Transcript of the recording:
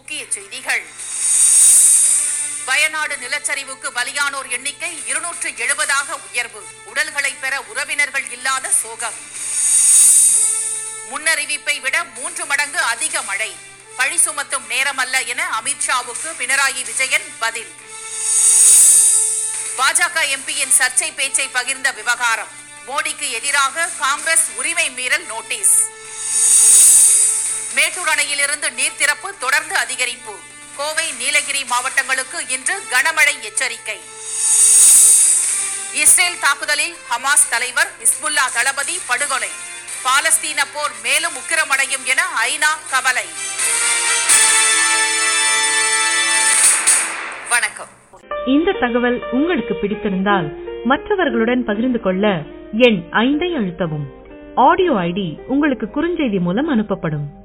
முக்கிய செய்திகள் வயநாடு நிலச்சரிவுக்கு பலியானோர் எண்ணிக்கை இருநூற்று எழுபதாக உயர்வு உடல்களை பெற உறவினர்கள் இல்லாத சோகம் முன்னறிவிப்பை விட மூன்று மடங்கு அதிக மழை பழி சுமத்தும் நேரமல்ல என அமித்ஷாவுக்கு பினராயி விஜயன் பதில் பாஜக எம்பியின் சர்ச்சை பேச்சை பகிர்ந்த விவகாரம் மோடிக்கு எதிராக காங்கிரஸ் உரிமை மீறல் நோட்டீஸ் மேட்டூர் அணையிலிருந்து நீர் திறப்பு தொடர்ந்து அதிகரிப்பு கோவை நீலகிரி மாவட்டங்களுக்கு இன்று கனமழை எச்சரிக்கை இஸ்ரேல் தாக்குதலில் ஹமாஸ் தலைவர் இஸ்புல்லா தளபதி படுகொலை பாலஸ்தீன போர் மேலும் உக்கிரமடையும் என ஐநா கவலை வணக்கம் இந்த தகவல் உங்களுக்கு பிடித்திருந்தால் மற்றவர்களுடன் பகிர்ந்து கொள்ள எண் ஐந்தை அழுத்தவும் ஆடியோ ஐடி உங்களுக்கு குறுஞ்செய்தி மூலம் அனுப்பப்படும்